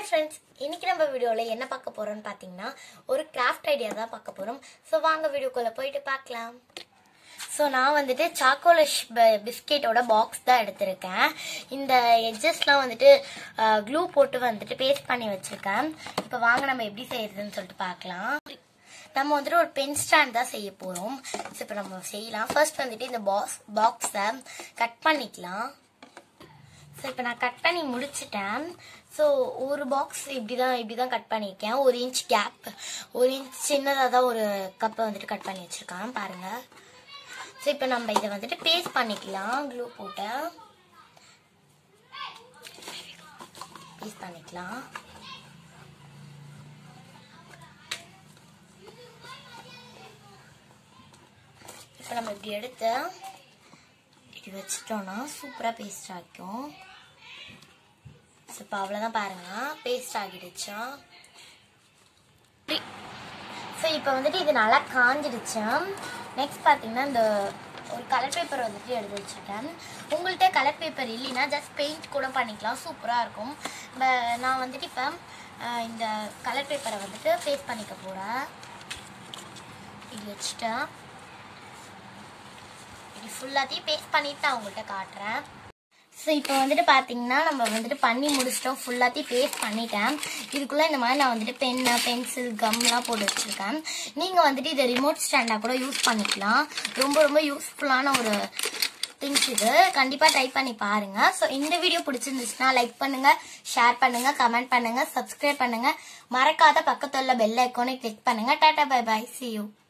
hi friends இன்னைக்கு நம்ம வீடியோவில் என்ன பார்க்க போறோம்னு பார்த்தீங்கன்னா ஒரு கிராஃப்ட் ஐடியா தான் பார்க்க போறோம் ஸோ வாங்க வீடியோக்குள்ள போயிட்டு பார்க்கலாம் ஸோ நான் வந்துட்டு சாக்கோலிஷ் பிஸ்கெட்டோட பாக்ஸ் தான் எடுத்திருக்கேன் இந்த எட்ஜஸ்லாம் வந்துட்டு க்ளூ போட்டு வந்துட்டு பேஸ்ட் பண்ணி வச்சிருக்கேன் இப்போ வாங்க நம்ம எப்படி செய்யறதுன்னு சொல்லிட்டு பார்க்கலாம் நம்ம வந்துட்டு ஒரு பென் ஸ்டாண்ட் தான் செய்ய போகிறோம் ஸோ இப்போ நம்ம செய்யலாம் ஃபர்ஸ்ட் வந்துட்டு இந்த பாக்ஸ் பாக்ஸை கட் பண்ணிக்கலாம் ஸோ இப்போ நான் கட் பண்ணி முடிச்சிட்டேன் ஸோ ஒரு பாக்ஸ் இப்படி தான் இப்படி தான் கட் பண்ணியிருக்கேன் ஒரு இன்ச் கேப் ஒரு இன்ச் சின்னதாக தான் ஒரு கப்பை வந்துட்டு கட் பண்ணி வச்சுருக்கேன் பாருங்கள் ஸோ இப்போ நம்ம இதை வந்துட்டு பேஸ்ட் பண்ணிக்கலாம் க்ளூ போட்டு பேஸ்ட் பண்ணிக்கலாம் இப்போ நம்ம இப்படி எடுத்து இப்படி வச்சிட்டோம்னா சூப்பராக பேஸ்ட் ஆகிக்கும் ஸோ இப்போ அவ்வளோதான் பாருங்க பேஸ்ட் ஆகிடுச்சா ஸோ இப்போ வந்துட்டு இது நல்லா காஞ்சிடுச்சு நெக்ஸ்ட் பார்த்தீங்கன்னா இந்த ஒரு கலர் பேப்பர் வந்துட்டு எடுத்து வச்சுருக்கேன் உங்கள்கிட்ட கலர் பேப்பர் இல்லைன்னா ஜஸ்ட் பெயிண்ட் கூட பண்ணிக்கலாம் சூப்பராக இருக்கும் ப- நான் வந்துட்டு இப்போ அஹ், இந்த கலர் பேப்பரை வந்துட்டு பேஸ்ட் பண்ணிக்க போகிறேன் இது வச்சுட்டேன் இது ஃபுல்லாத்தையும் பேஸ்ட் பண்ணிட்டு நான் உங்கள்கிட்ட காட்டுறேன் ஸோ இப்போ வந்துட்டு பார்த்தீங்கன்னா நம்ம வந்துட்டு பண்ணி முடிச்சிட்டோம் ஃபுல்லாத்தையும் பேஸ்ட் பண்ணிட்டேன் இதுக்குள்ளே இந்த மாதிரி நான் வந்துட்டு பென்னு பென்சில் கம்லாம் போட்டு வச்சுருக்கேன் நீங்கள் வந்துட்டு இதை ரிமோட் ஸ்டாண்டாக கூட யூஸ் பண்ணிக்கலாம் ரொம்ப ரொம்ப யூஸ்ஃபுல்லான ஒரு திங்ஸ் இது கண்டிப்பாக ட்ரை பண்ணி பாருங்கள் ஸோ இந்த வீடியோ பிடிச்சிருந்துச்சுன்னா லைக் பண்ணுங்கள் ஷேர் பண்ணுங்கள் கமெண்ட் பண்ணுங்கள் சப்ஸ்கிரைப் பண்ணுங்கள் மறக்காத பக்கத்துல உள்ள பெல் ஐக்கானை கிளிக் பண்ணுங்கள் tata bye bye see you